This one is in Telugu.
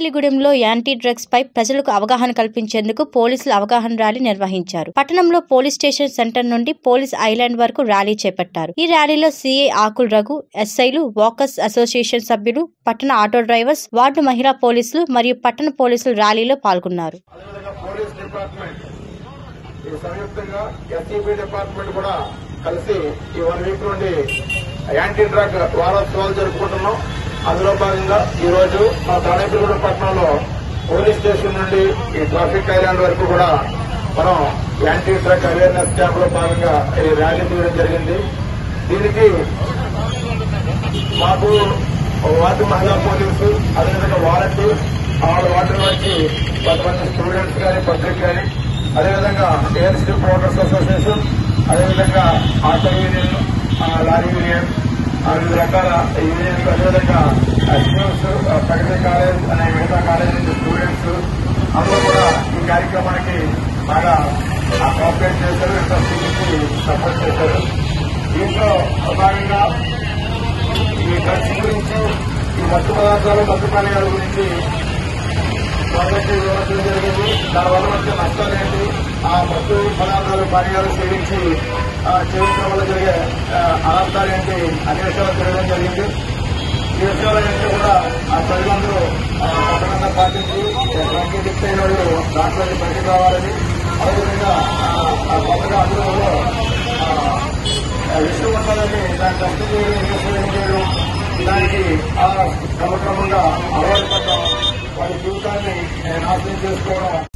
తాడేపల్లిగూడెంలో యాంటీ డ్రగ్స్ పై ప్రజలకు అవగాహన కల్పించేందుకు పోలీసులు అవగాహన ర్యాలీ నిర్వహించారు పట్టణంలో పోలీస్ స్టేషన్ సెంటర్ నుండి పోలీస్ ఐలాండ్ వరకు ర్యాలీ చేపట్టారు ఈ ర్యాలీలో సీఐ ఆకుల్ రఘు ఎస్ఐలు వాకర్స్ అసోసియేషన్ సభ్యులు పట్టణ ఆటో డ్రైవర్స్ వార్డు మహిళా పోలీసులు మరియు పట్టణ పోలీసులు ర్యాలీలో పాల్గొన్నారు అదేవిధంగా పోలీస్ డిపార్ట్మెంట్ ఈ సంయుక్తంగా ఎస్సీబీ డిపార్ట్మెంట్ కూడా కలిసి ఈ వన్ వీక్ నుండి యాంటీ డ్రగ్ వారోత్సవాలు జరుపుకుంటున్నాం అందులో భాగంగా ఈ రోజు మా తాడేపల్లిగూడెం పట్టణంలో పోలీస్ స్టేషన్ నుండి ఈ ట్రాఫిక్ ఐలాండ్ వరకు కూడా మనం యాంటీ డ్రగ్ అవేర్నెస్ క్యాంప్ లో భాగంగా ఈ ర్యాలీ తీయడం జరిగింది దీనికి మాకు వార్డు మహిళా పోలీసు అదేవిధంగా వాలంటీర్ వాళ్ళ వార్డు నుంచి కొంతమంది స్టూడెంట్స్ కానీ పబ్లిక్ కానీ అదేవిధంగా ఏఎన్సీ ప్రొమోటర్స్ అసోసియేషన్ అదేవిధంగా ఆటో యూనియన్ ఆ, లారీ యూనియన్ ఆ, వివిధ రకాల యూనియన్లు అదేవిధంగా స్కూల్స్ ప్రగతి కాలేజ్ అనే మిగతా కాలేజ్ నుంచి స్టూడెంట్స్ అందరూ కూడా ఈ కార్యక్రమానికి బాగా కోఆపరేట్ చేశారు ఇంట్రెస్ట్ చూపించి సపోర్ట్ చేశారు దీంట్లో భాగంగా ఈ డ్రగ్స్ గురించి ఈ మత్తు పదార్థాలు మత్తు పానీయాల గురించి గవర్నమెంట్ వివరించడం జరిగింది దానివల్ల వచ్చే నష్టాలు ఏంటి ఆ మత్తు పదార్థాలు పానీయాలు సేవించి ఆ, సేవించడం వల్ల జరిగే ఆ, అనర్థాలు ఏంటి అనే విషయాలు తెలియడం జరిగింది ఈ విషయాలన్నింటినీ కూడా ఆ ప్రజలందరూ ఆ, తప్పకుండా పాటించి డ్రగ్ అడిక్ట్ అయిన వాళ్ళు దాంట్లో బయటకు రావాలని అదేవిధంగా ఆ, ఆ కొత్తగా అందులో ఆ విషయం ఉంటుందని దాన్ని కష్టం చేయడం ఇంజక్షన్ చేయడం దానికి ఆ క్రమక్రమంగా అలవాటు పడడం వారి జీవితాన్ని నాశనం చేసుకోవడం